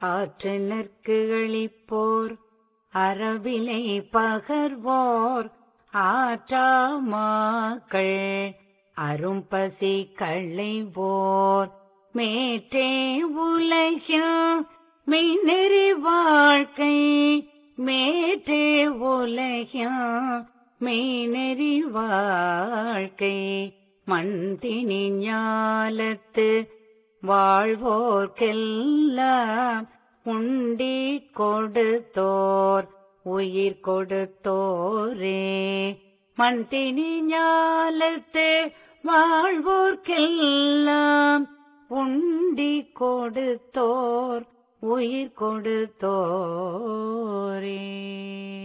ஆற்றினர்க்கு அளிப்போர் அறவிலை பகர்வோர் ஆற்றாமாக்கள் அரும்பசி களைவோர் மேற்றே உலகில் மெய்நெறி வாழ்க்கை மேற்றே உலகில் மெய்நெறி வாழ்க்கை மந்தினி ஞாலத்து வாழ்வோர்க்கெல்லாம் உண்டி கொடுத்தோர் உயிர் கொடுத்தோரே மந்தினி ஞாலத்து வாழ்வோர்க்கெல்லாம் உண்டி கொடுத்தோர் உயிர் கொடுத்தோரே